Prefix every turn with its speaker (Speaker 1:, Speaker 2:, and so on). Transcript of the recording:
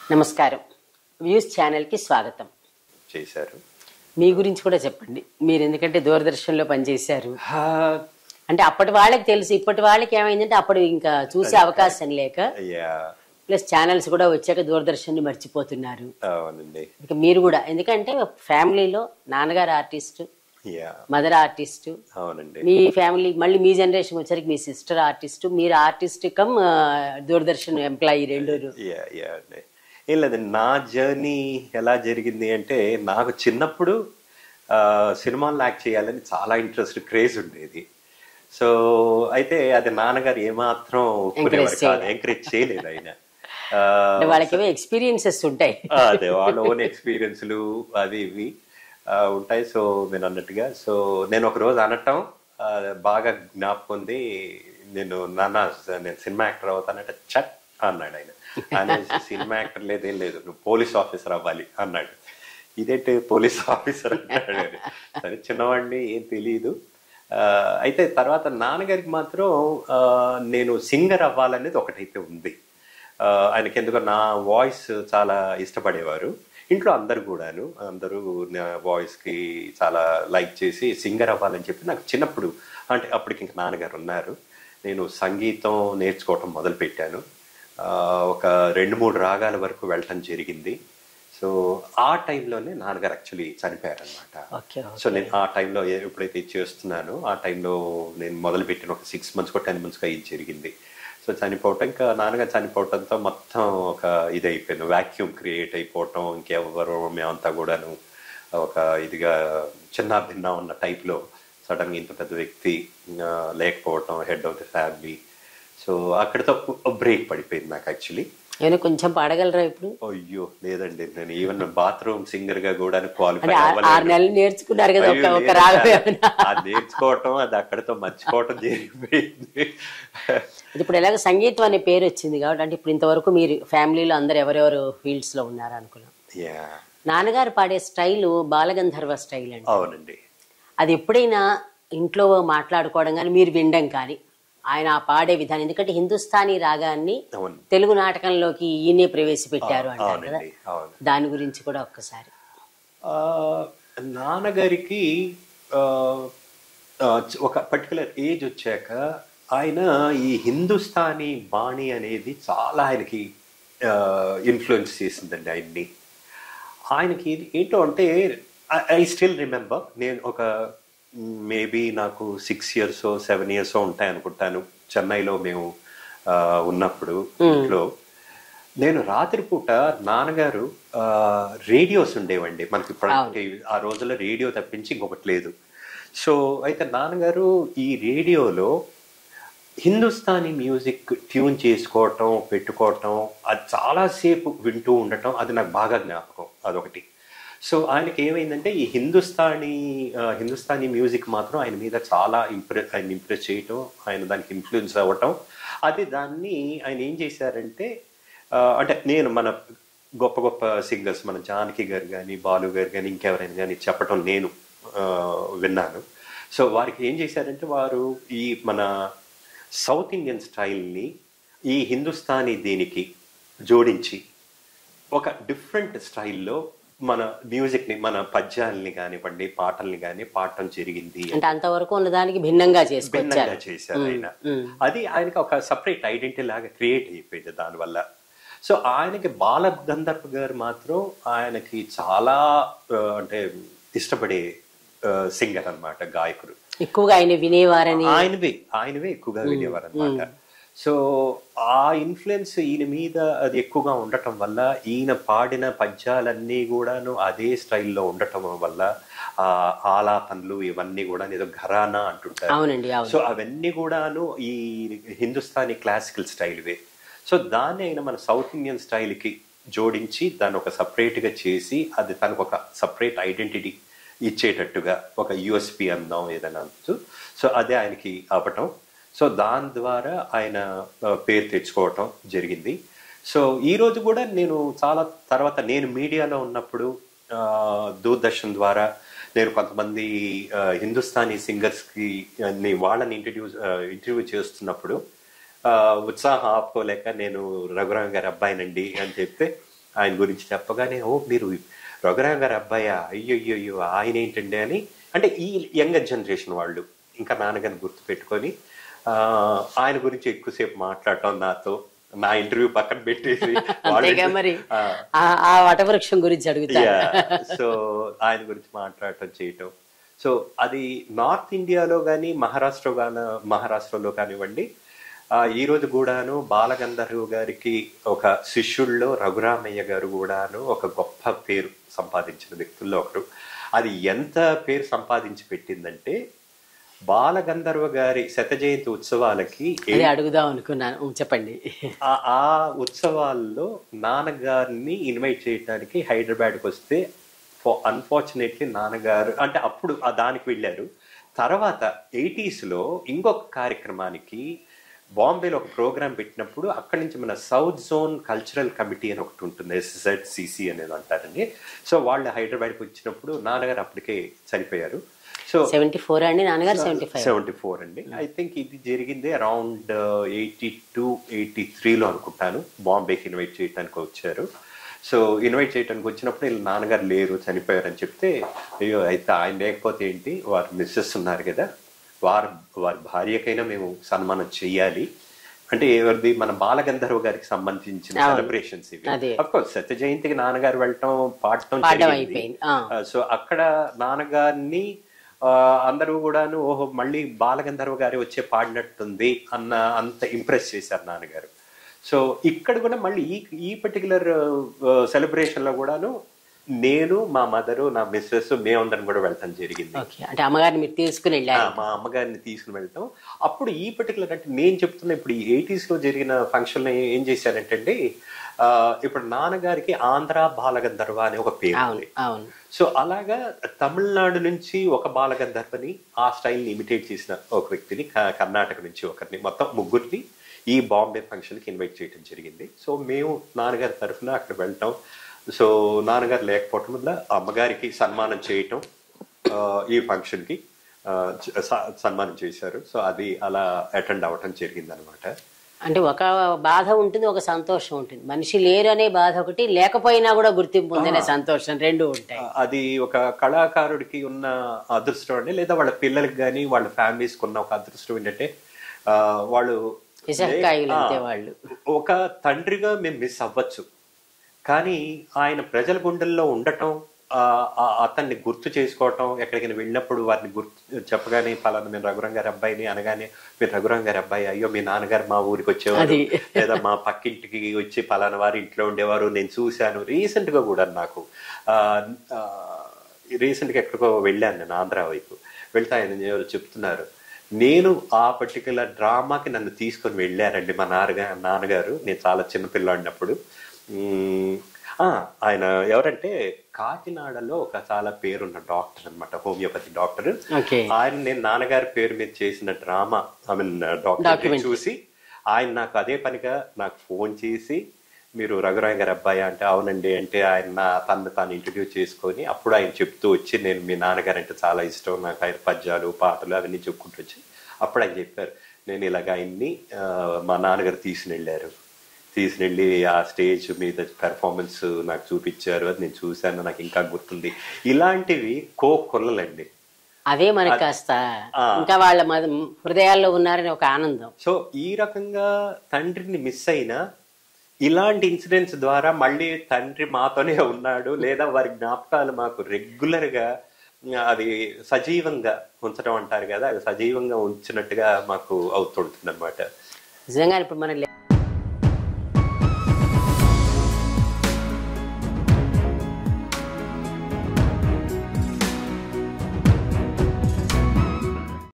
Speaker 1: నమస్కారం వ్యూస్ ఛానల్కి స్వాగతం
Speaker 2: చేశారు
Speaker 1: మీ గురించి కూడా చెప్పండి మీరు ఎందుకంటే దూరదర్శన్లో పనిచేశారు అంటే అప్పటి వాళ్ళకి తెలుసు ఇప్పటి వాళ్ళకి ఏమైందంటే అప్పుడు ఇంకా చూసే అవకాశం లేక
Speaker 2: యా
Speaker 1: ప్లస్ ఛానల్స్ కూడా వచ్చాక దూరదర్శన్ని మర్చిపోతున్నారు
Speaker 2: అవునండి
Speaker 1: ఇక మీరు కూడా ఎందుకంటే ఫ్యామిలీలో నాన్నగారు ఆర్టిస్ట్
Speaker 2: యా
Speaker 1: మదర్ ఆర్టిస్ట్
Speaker 2: అవునండి
Speaker 1: మీ ఫ్యామిలీ మళ్ళీ మీ జనరేషన్ వచ్చరికి మీ సిస్టర్ ఆర్టిస్ట్ మీరు ఆర్టిస్ట్ కమ్ ఆ, దూరదర్శన్ ఎంప్లాయీ రెండు
Speaker 2: యా యా అండి ఏం లేదండి నా జర్నీ ఎలా జరిగింది అంటే నాకు చిన్నప్పుడు ఆ, సినిమాలు యాక్ట్ చేయాలని చాలా ఇంట్రెస్ట్ క్రేజ్ ఉండేది సో అయితే అది నాన్నగారు ఏమాత్రం ఒప్పుకునేవారు కాదు ఎంకరేజ్ చేయలేదు ఆయన ఆ,
Speaker 1: అంటే వాళ్ళకి ఎక్స్పీరియన్సెస్ ఉంటాయి
Speaker 2: ఆ, అదే వాళ్ళ ఓన్ ఎక్స్పీరియన్స్లు అది ఇవి ఆ, ఉంటాయి సో నేను అన్నట్టుగా సో నేను ఒక రోజు అనటం ఆ, బాగా జ్ఞాపకం ఉంది నేను నాన్న నేను సినిమా యాక్టర్ అవుతానంటే చట్ అన్నాడు ఆయన అనేసి సినిమా యాక్టర్ లేదేం లేదు నువ్వు పోలీస్ ఆఫీసర్ అవ్వాలి అన్నాడు ఇదేంటి పోలీస్ ఆఫీసర్ అన్నాడు ఆయన. సరే చిన్నవాడిని ఏం తెలియదు ఆ, అయితే తర్వాత నాన్నగారికి మాత్రం ఆ, నేను సింగర్ అవ్వాలనేది ఒకటైతే ఉంది ఆ, ఆయనకి ఎందుకో నా వాయిస్ చాలా ఇష్టపడేవారు ఇంట్లో అందరు కూడాను అందరూ నా వాయిస్ కి చాలా లైక్ చేసి సింగర్ అవ్వాలని చెప్పి నాకు చిన్నప్పుడు అంటే అప్పటికి ఇంక నాన్నగారు ఉన్నారు నేను సంగీతం నేర్చుకోవటం మొదలు పెట్టాను ఆ, ఒక రెండు మూడు రాగాల వరకు వెళ్ళటం జరిగింది సో ఆ టైంలోనే నాన్నగారు యాక్చువల్లీ చనిపోయారనమాట
Speaker 1: ఓకే
Speaker 2: సో నేను ఆ టైంలో ఏ- ఎప్పుడైతే ఇది చేస్తున్నానో ఆ టైంలో నేను మొదలుపెట్టిన ఒక సిక్స్ మంత్స్ కూడా టెన్ మంత్స్గా ఇది జరిగింది సో చనిపోవటం ఇంకా నాన్నగారు చనిపోవటంతో మొత్తం ఒక ఇది అయిపోయింది వాక్యూమ్ క్రియేట్ అయిపోవటం ఇంకెవరు మేమంతా కూడాను ఒక ఇదిగా చిన్న భిన్న ఉన్న టైప్లో సడన్గా ఇంత పెద్ద వ్యక్తి ఆ, లేకపోవటం head of the family so అక్కడితో బ్రేక్ పడిపోయింది నాకు యాక్చువల్లీ
Speaker 1: ఏమైనా కొంచెం పాడగలరా ఇప్పుడు
Speaker 2: అయ్యో లేదండి నేను ఈవెన్ బాత్రూమ్ సింగర్ గా కూడా క్వాలిఫై
Speaker 1: అంటే ఆ- ఆరు నెలలు నేర్చుకున్నారు కదా ఒక ఒక రాగం ఏమైనా
Speaker 2: అది నేర్చుకోవటం అది అక్కడితో మర్చిపోవటం జరిగిపోయింది
Speaker 1: అది ఇప్పుడు ఎలాగ సంగీతం అనే పేరు వచ్చింది కాబట్టి అంటే ఇప్పుడు ఇంతవరకు మీరు ఫ్యామిలీలో అందరు ఎవరెవరు ఫీల్డ్స్ లో ఉన్నారు అనుకున్నాం
Speaker 2: యా
Speaker 1: నాన్నగారు పాడే స్టైల్ బాలగంధర్వ స్టైల్ అండి
Speaker 2: అవునండి
Speaker 1: అది ఎప్పుడైనా ఇంట్లో మాట్లాడుకోవడం కానీ మీరు వినడం కానీ ఆయన ఆ పాడే విధానం ఎందుకంటే హిందుస్థానీ రాగాన్ని
Speaker 2: అవును
Speaker 1: తెలుగు నాటకంలోకి ఈయనే ప్రవేశపెట్టారు అంటారు కదా
Speaker 2: అవునండి అవును
Speaker 1: దాని గురించి కూడా ఒక్కసారి
Speaker 2: ఆ, నాన్నగారికి ఆ, ఆ, ఒక పర్టికులర్ ఏజ్ వచ్చాక ఆయన ఈ హిందుస్థానీ బాణి అనేది చాలా ఆయనకి ఇన్ఫ్లుయెన్స్ చేసిందండి ఆయన్ని ఆయనకి ఏంటో అంటే ఐ స్టిల్ రిమెంబర్ నేను ఒక మేబీ నాకు సిక్స్ ఇయర్స్ సెవెన్ ఇయర్స్ ఉంటాయి అనుకుంటాను చెన్నైలో మేము ఆ, ఉన్నప్పుడు ఇంట్లో నేను రాత్రిపూట నాన్నగారు ఆ, రేడియోస్ ఉండేవండి మనకి ఇప్పుడు ఆ రోజుల్లో రేడియో తప్పించి ఇంకొకటి లేదు సో అయితే నాన్నగారు ఈ రేడియోలో హిందుస్థానీ మ్యూజిక్ ట్యూన్ చేసుకోవటం పెట్టుకోవటం అది చాలాసేపు వింటూ ఉండటం అది నాకు బాగా జ్ఞాపకం అదొకటి సో ఆయనకి ఏమైందంటే ఈ హిందుస్థానీ ఆ, హిందుస్థానీ మ్యూజిక్ మాత్రం ఆయన మీద చాలా ఇంప్రెస్ ఆయన ఇంప్రెస్ చేయటం ఆయన దానికి ఇన్ఫ్లుయెన్స్ అవ్వటం అది దాన్ని ఆయన ఏం చేశారంటే ఆ, అంటే నేను మన గొప్ప గొప్ప సింగర్స్ మన జానకి గారు కానీ బాలు గారు కానీ ఇంకెవరైనా కానీ చెప్పటం నేను ఆ, విన్నాను సో వారికి ఏం చేశారంటే వారు ఈ మన సౌత్ ఇండియన్ స్టైల్ని ఈ హిందుస్థానీ దీనికి జోడించి ఒక డిఫరెంట్ స్టైల్లో మన మ్యూజిక్ని మన పద్యాల్ని కానివ్వండి పాటల్ని కానీ పాడటం జరిగింది
Speaker 1: అంటే అంతవరకు ఉన్నదానికి భిన్నంగా చేసుకొచ్చారు
Speaker 2: భిన్నంగా చేశారు ఆయన అది ఆయనకి ఒక సపరేట్ ఐడెంటిటీ లాగా క్రియేట్ అయిపోయింది దానివల్ల సో ఆయనకి బాల గంధర్వ గారు మాత్రం ఆయనకి చాలా ఆ, అంటే ఇష్టపడే సింగర్ అన్నమాట గాయకుడు
Speaker 1: ఎక్కువగా ఆయన వినేవారని
Speaker 2: ఆయనవే ఆయనవే ఎక్కువగా వినేవారు అనమాట సో ఆ ఇన్ఫ్లుయెన్స్ ఈయన మీద అది ఎక్కువగా ఉండటం వల్ల ఈయన పాడిన పద్యాలన్నీ కూడాను అదే స్టైల్లో ఉండటం వల్ల ఆ ఆలాపనలు ఇవన్నీ కూడా ఏదో ఘరానా అంటుంటారు
Speaker 1: అవునండి అవును
Speaker 2: సో అవన్నీ కూడాను ఈ హిందుస్థానీ క్లాసికల్ స్టైల్వే సో దాన్ని ఆయన మన సౌత్ ఇండియన్ స్టైల్కి జోడించి దాన్ని ఒక సపరేట్గా చేసి అది తనకు ఒక సపరేట్ ఐడెంటిటీ ఇచ్చేటట్టుగా ఒక యుఎస్పి అందాం ఏదైనా అంటూ సో అదే ఆయనకి అవ్వటం సో దాని ద్వారా ఆయన ఆ, పేరు తెచ్చుకోవటం జరిగింది సో ఈ రోజు కూడా నేను చాలా తర్వాత నేను మీడియాలో ఉన్నప్పుడు ఆ, దూరదర్శన్ ద్వారా నేను కొంతమంది ఆ, హిందుస్థానీ సింగర్స్కి ని వాళ్ళని ఇంట్రడ్యూస్ ఇంటర్వ్యూ చేస్తున్నప్పుడు ఆ, ఉత్సాహం ఆపుకోలేక నేను రఘురామ్ గారి అబ్బాయినండి అని చెప్తే ఆయన గురించి చెప్పగానే ఓ మీరు రఘురామ్ గారు అబ్బాయా అయ్యో అయ్యో అయ్యో ఆయన ఏంటండి అని అంటే ఈ యంగర్ జనరేషన్ వాళ్ళు ఇంకా నాన్నగారిని గుర్తు పెట్టుకొని ఆ, ఆయన గురించి ఎక్కువసేపు మాట్లాడటం నాతో నా ఇంటర్వ్యూ పక్కన పెట్టేసి
Speaker 1: అంతేగా మరి
Speaker 2: ఆ,
Speaker 1: ఆ- ఆ వటవృక్షం గురించి అడుగుతారు
Speaker 2: సో ఆయన గురించి మాట్లాడటం చేయటం సో అది నార్త్ ఇండియాలో కానీ మహారాష్ట్ర గాన మహారాష్ట్రలో కానివ్వండి ఆ, ఈ రోజు కూడాను బాలగంధర్వ గారికి ఒక శిష్యుల్లో రఘురామయ్య గారు కూడాను ఒక గొప్ప పేరు సంపాదించిన వ్యక్తుల్లో ఒకరు అది ఎంత పేరు సంపాదించి పెట్టిందంటే బాలగంధర్వ గారి శత జయంతి ఉత్సవాలకి
Speaker 1: అదే అడుగుదాం అనుకున్నాను ఉం, చెప్పండి
Speaker 2: ఆ ఆ ఉత్సవాల్లో నాన్నగారిని ఇన్వైట్ చేయడానికి హైదరాబాద్కి వస్తే అన్ఫార్చునేట్లీ నాన్నగారు అంటే అప్పుడు ఆ దానికి వెళ్ళారు తర్వాత 80s లో ఇంకొక కార్యక్రమానికి బాంబేలో ఒక ప్రోగ్రామ్ పెట్టినప్పుడు అక్కడి నుంచి మన సౌత్ జోన్ కల్చరల్ కమిటీ అని ఒకటి ఉంటుంది ఎస్ఎస్ఎడ్ సిసి అనేది అంటారండి సో వాళ్ళు హైదరాబాద్కి వచ్చినప్పుడు నాన్నగారు అప్పటికే చనిపోయారు సో
Speaker 1: సెవెంటీ ఫోర్ అండి నాన్నగారు సెవెంటీ ఫైవ్
Speaker 2: సెవెంటీ ఫోర్ అండి ఐ థింక్ ఇది జరిగింది అరౌండ్ ఎయిటీ టూ ఎయిటీ త్రీలో అనుకుంటాను బాంబేకి ఇన్వైట్ చేయడానికి వచ్చారు సో ఇన్వైట్ చేయడానికి వచ్చినప్పుడు వీళ్ళ నాన్నగారు లేరు చనిపోయారని చెప్తే అయ్యో అయితే ఆయన లేకపోతే ఏంటి వారు మిస్సెస్ ఉన్నారు కదా వారు వారి భార్యకైనా మేము సన్మానం చెయ్యాలి అంటే ఎవరిది మన బాలగంధర్వ గారికి సంబంధించిన
Speaker 1: అవును.
Speaker 2: సెలబ్రేషన్స్ ఇవి
Speaker 1: అదే.
Speaker 2: అఫ్ కోర్స్ సత్య జయంతికి నాన్నగారు వెళ్ళటం పాడటం
Speaker 1: పాడడం
Speaker 2: జరిగింది.
Speaker 1: అయిపోయింది. ఆ.
Speaker 2: ఆ, సో అక్కడ నాన్నగారిని ఆ, అందరూ కూడాను ఓహో మళ్ళీ బాలగంధర్వ గారి వచ్చే పాడినట్టుంది అన్న అంత ఇంప్రెస్ చేశారు నాన్నగారు సో ఇక్కడ కూడా మళ్ళీ ఈ ఈ పర్టికులర్ సెలబ్రేషన్ లో కూడాను నేను మా మదరు నా మిస్సెస్ మేమందరం కూడా వెళ్ళటం జరిగింది
Speaker 1: ఓకే అంటే అమ్మగారిని మీరు తీసుకుని
Speaker 2: ఆ,
Speaker 1: వెళ్ళారు
Speaker 2: మా అమ్మగారిని తీసుకుని వెళ్తాం అప్పుడు ఈ పర్టికులర్ అంటే నేను చెప్తున్న ఇప్పుడు ఈ ఎయిటీస్ లో జరిగిన ఫంక్షన్ లో ఏం చేశానంటే అండి ఆ, ఇప్పుడు నాన్నగారికి ఆంధ్ర బాలగంధర్వ అనే ఒక పేరు
Speaker 1: అవును
Speaker 2: ఉంది
Speaker 1: అవును
Speaker 2: సో అలాగా తమిళనాడు నుంచి ఒక బాలగంధర్వని ఆ స్టైల్ని ఇమిటేట్ చేసిన ఒక వ్యక్తిని క- కర్ణాటక నుంచి ఒకరిని మొత్తం ముగ్గురిని ఈ బాంబే ఫంక్షన్కి ఇన్వైట్ చేయడం జరిగింది సో మేము నాన్నగారి తరఫున అక్కడ వెళ్ళటం సో నాన్నగారు లేకపోవటం వల్ల అమ్మగారికి సన్మానం చేయటం ఆ, ఈ ఫంక్షన్కి ఆ, చ- స- సన్మానం చేశారు సో అది అలా అటెండ్ అవ్వటం జరిగింది అనమాట
Speaker 1: అంటే ఒక బాధ ఉంటుంది ఒక సంతోషం ఉంటుంది మనిషి లేరు అనే బాధ ఒకటి లేకపోయినా కూడా గుర్తింపు ఉందనే సంతోషం రెండు ఉంటాయి
Speaker 2: అది ఒక కళాకారుడికి ఉన్న అదృష్టం అండి లేదా వాళ్ళ పిల్లలకి కానీ వాళ్ళ ఫ్యామిలీస్కి ఉన్న ఒక అదృష్టం ఏంటంటే ఆ, వాళ్ళు
Speaker 1: ఇసక్కాయలు
Speaker 2: ఆ,
Speaker 1: అంతే వాళ్ళు
Speaker 2: ఒక తండ్రిగా మేము మిస్ అవ్వచ్చు కానీ ఆయన ప్రజల గుండెల్లో ఉండటం ఆ, ఆ అతన్ని గుర్తు చేసుకోవటం ఎక్కడికైనా వెళ్ళినప్పుడు వారిని గుర్తు చెప్పగానే పలానా మేము రఘురాం గారి అబ్బాయిని అనగానే మీరు రఘురాం గారి అబ్బాయి అయ్యో మీ నాన్నగారు మా ఊరికి వచ్చేవారు
Speaker 1: అది.
Speaker 2: లేదా మా పక్కింటికి వచ్చి పలానా వారి ఇంట్లో ఉండేవారు నేను చూశాను రీసెంట్ గా కూడా నాకు రీసెంట్ గా ఎక్కడికో వెళ్ళాను నేను ఆంధ్ర వైపు వెళ్తే ఆయన ఎవరో చెప్తున్నారు నేను ఆ పర్టికులర్ డ్రామాకి నన్ను తీసుకొని వెళ్ళారండి మా నాన్నగా నాన్నగారు నేను చాలా చిన్న పిల్లాడినప్పుడు మ్మ్, ఆ, ఆయన ఎవరంటే కాకినాడలో ఒక చాలా పేరున్న డాక్టర్ అన్నమాట హోమియోపతి డాక్టర్
Speaker 1: ఓకే
Speaker 2: ఆయన నేను నాన్నగారి పేరు మీద చేసిన drama I mean doctor
Speaker 1: Documentary.
Speaker 2: చూసి ఆయన నాకు అదే పనిగా నాకు ఫోన్ చేసి మీరు రఘురాయ్ గారి అబ్బాయి అంటే అవునండి అంటే ఆయన నా తను తాను ఇంట్రడ్యూస్ చేసుకొని అప్పుడు ఆయన చెప్తూ వచ్చి నేను మీ నాన్నగారు అంటే చాలా ఇష్టం నాకు ఆయన పద్యాలు పాటలు అవన్నీ చెప్పుకుంటూ వచ్చి అప్పుడు ఆయన చెప్పారు నేను ఇలాగ ఆయన్ని ఆ, మా నాన్నగారు తీసుకుని వెళ్ళారు తీసుకుని వెళ్ళి ఆ స్టేజ్ మీద పెర్ఫార్మెన్స్ నాకు చూపించారు అది నేను చూశాను నాకు ఇంకా గుర్తుంది ఇలాంటివి కో కొల్లలండి
Speaker 1: అదే మనకి కాస్త
Speaker 2: ఆ.
Speaker 1: ఇంకా వాళ్ళ మద- హృదయాల్లో ఉన్నారని ఒక ఆనందం
Speaker 2: సో ఈ రకంగా తండ్రిని మిస్ అయినా ఇలాంటి ఇన్సిడెంట్స్ ద్వారా మళ్ళీ తండ్రి మాతోనే ఉన్నాడు లేదా వారి జ్ఞాపకాలు మాకు రెగ్యులర్ గా అది సజీవంగా ఉంచడం అంటారు కదా అది సజీవంగా ఉంచినట్టుగా మాకు అవుతుంటుంది అనమాట
Speaker 1: నిజంగా ఇప్పుడు మన